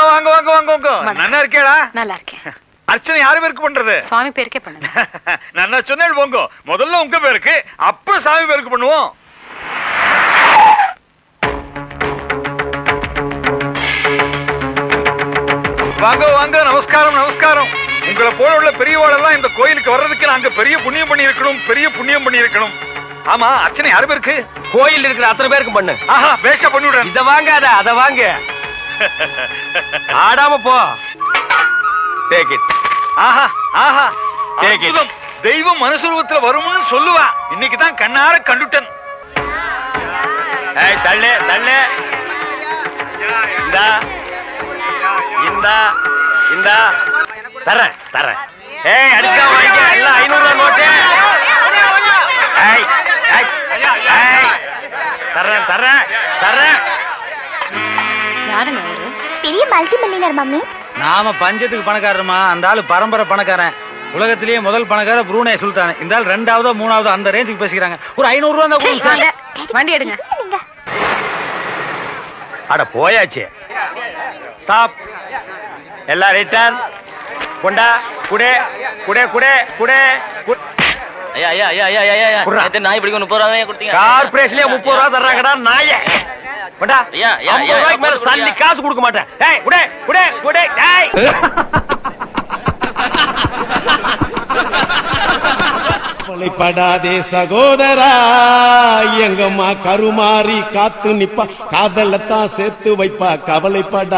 வாங்க வாங்க வாங்க வாங்க வணக்கம். நன்னா இருக்கேடா நல்லா இருக்கேன் அர்ச்சனை யாரு பேருக்கு பண்றது சுவாமி பேருக்கே பண்ணுங்க நன்னா சொன்னேன் போங்க முதல்ல உங்க பேருக்கு அப்புறம் சாமி பேருக்கு பண்ணுவோம் வாங்க வாங்க நமஸ்காரம் நமஸ்காரம் உங்களை போல உள்ள பெரியவாளெல்லாம் இந்த கோயிலுக்கு வர்றதுக்கு நாங்க பெரிய புண்ணியம் பண்ணி இருக்கணும் பெரிய புண்ணியம் பண்ணி இருக்கணும் ஆமா அர்ச்சனை யாரு பேருக்கு கோயில் இருக்கிற அத்தனை பேருக்கு பண்ணு ஆஹா பேஷா பண்ணிவிடுறேன் இத வாங்காத அத வாங்க ஆடாம போ டேக் இட் ஆஹா ஆஹா Take it. அற்புதம். தெய்வம் மனுஷரூபத்துல வரும்னு சொல்லுவா இன்னைக்கு தான் கண்ணார கண்டுட்டேன் ஏய் தள்ளு தள்ளு இந்தா இந்தா இந்தா தரேன் தரேன் ஏய் அடிச்சா வாங்க எல்லாம் ஐநூறு ரூபாய் நோட்டு ஏய் ஏய், ஏய் தரேன் தரேன் தரேன் யாருங்க அவரு பெரிய மல்டி மில்லியனர் மம்மி நாம பஞ்சத்துக்கு பணக்காரமா அந்த ஆளு பரம்பரை பணக்காரன் உலகத்திலேயே முதல் பணக்கார ப்ரூனே சுல்தான் இந்த ஆள் ரெண்டாவதோ மூணாவதோ அந்த ரேஞ்சுக்கு பேசிக்கிறாங்க ஒரு ஐநூறு ரூபா சரி, தான் வாங்க வண்டி எடுங்க நீங்க அட போயாச்சு ஸ்டாப் எல்லாம் ரிட்டர்ன் கொண்டா குடே குடே குடே குடே கு- ஐயா ஐயா ஐயா ஐயா ஐயா ஐயா குர்ரா. நேத்து நாய் பிடிக்க முப்பது ரூபா கொடுத்தீங்க கார்பரேஷன்லயே முப்பது ரூபா தர்றாங்கடா நாய கொண்டா ஐயா, ஐயா, ஐம்பது ஐயா, ரூபாய்க்கு மேல ஐம்பது தள்ளி ரூபாயா? காசு கொடுக்க மாட்டேன் டேய் குடே குடே குடே டேய் கவலைப்படாதே சகோதரா எங்கம்மா கருமாறி காத்து நிப்பா காதலத்தான் சேர்த்து வைப்பா கவலைப்படா